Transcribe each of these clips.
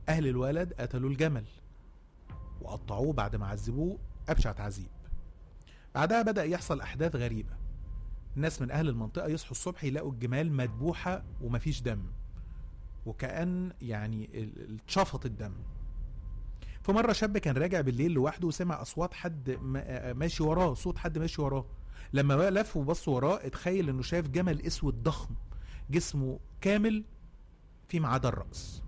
أهل الولد قتلوا الجمل وقطعوه بعد ما عذبوه أبشع تعذيب بعدها بدأ يحصل أحداث غريبة الناس من أهل المنطقة يصحوا الصبح يلاقوا الجمال مذبوحة ومفيش دم وكأن يعني ال- اتشفط الدم في مرة شاب كان راجع بالليل لوحده وسمع أصوات حد ما- ماشي وراه صوت حد ماشي وراه لما بقى لف وبص وراه اتخيل انه شاف جمل اسود ضخم جسمه كامل فيما عدا الرأس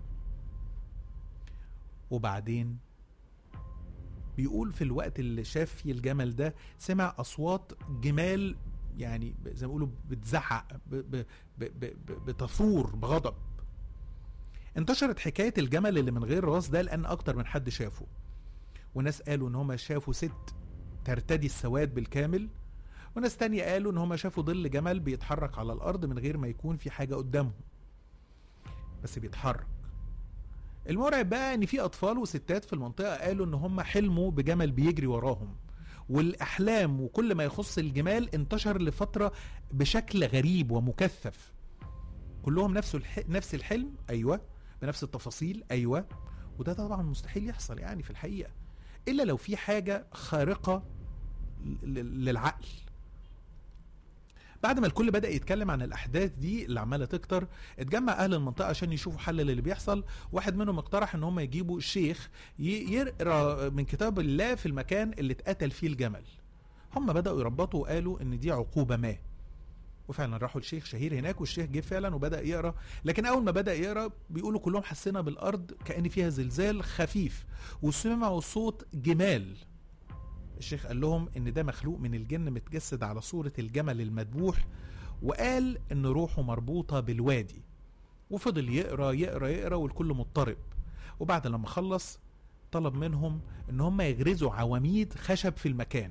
وبعدين بيقول في الوقت اللي شاف فيه الجمل ده سمع أصوات جمال يعني زي ما بيقولوا بتزعق ب- ب- ب- ب- ب- بتثور بغضب انتشرت حكاية الجمل اللي من غير راس ده لأن أكتر من حد شافه وناس قالوا إن هما شافوا ست ترتدي السواد بالكامل وناس تانية قالوا إن هما شافوا ظل جمل بيتحرك على الأرض من غير ما يكون في حاجة قدامهم بس بيتحرك المرعب بقى ان في اطفال وستات في المنطقه قالوا ان هم حلموا بجمل بيجري وراهم والاحلام وكل ما يخص الجمال انتشر لفتره بشكل غريب ومكثف كلهم نفس الح... نفس الحلم ايوه بنفس التفاصيل ايوه وده طبعا مستحيل يحصل يعني في الحقيقه الا لو في حاجه خارقه ل- للعقل بعد ما الكل بدا يتكلم عن الاحداث دي اللي عماله تكتر اتجمع اهل المنطقه عشان يشوفوا حل للي بيحصل واحد منهم اقترح ان هم يجيبوا شيخ ي- يقرا من كتاب الله في المكان اللي اتقتل فيه الجمل هم بداوا يربطوا وقالوا ان دي عقوبه ما وفعلا راحوا لشيخ شهير هناك والشيخ جه فعلا وبدا يقرا لكن اول ما بدا يقرا بيقولوا كلهم حسينا بالارض كان فيها زلزال خفيف وسمعوا صوت جمال الشيخ قال لهم ان ده مخلوق من الجن متجسد على صورة الجمل المذبوح وقال ان روحه مربوطة بالوادي وفضل يقرا يقرا يقرا والكل مضطرب وبعد لما خلص طلب منهم ان هم يغرزوا عواميد خشب في المكان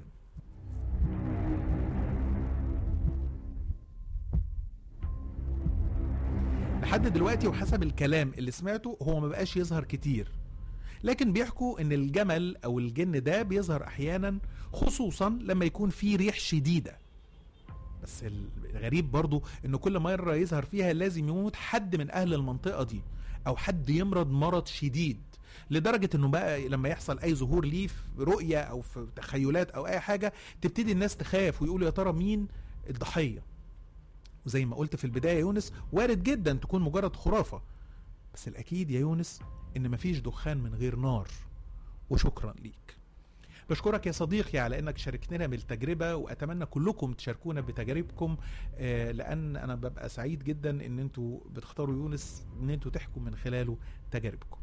لحد دلوقتي وحسب الكلام اللي سمعته هو ما بقاش يظهر كتير لكن بيحكوا ان الجمل او الجن ده بيظهر احيانا خصوصا لما يكون في ريح شديده بس الغريب برضو ان كل مره يظهر فيها لازم يموت حد من اهل المنطقه دي او حد يمرض مرض شديد لدرجه انه بقى لما يحصل اي ظهور ليه في رؤيه او في تخيلات او اي حاجه تبتدي الناس تخاف ويقولوا يا ترى مين الضحيه وزي ما قلت في البدايه يا يونس وارد جدا تكون مجرد خرافه بس الاكيد يا يونس ان مفيش دخان من غير نار وشكرا ليك بشكرك يا صديقي على انك شاركتنا بالتجربه واتمنى كلكم تشاركونا بتجاربكم آه، لان انا ببقى سعيد جدا ان انتوا بتختاروا يونس ان انتوا تحكوا من خلاله تجاربكم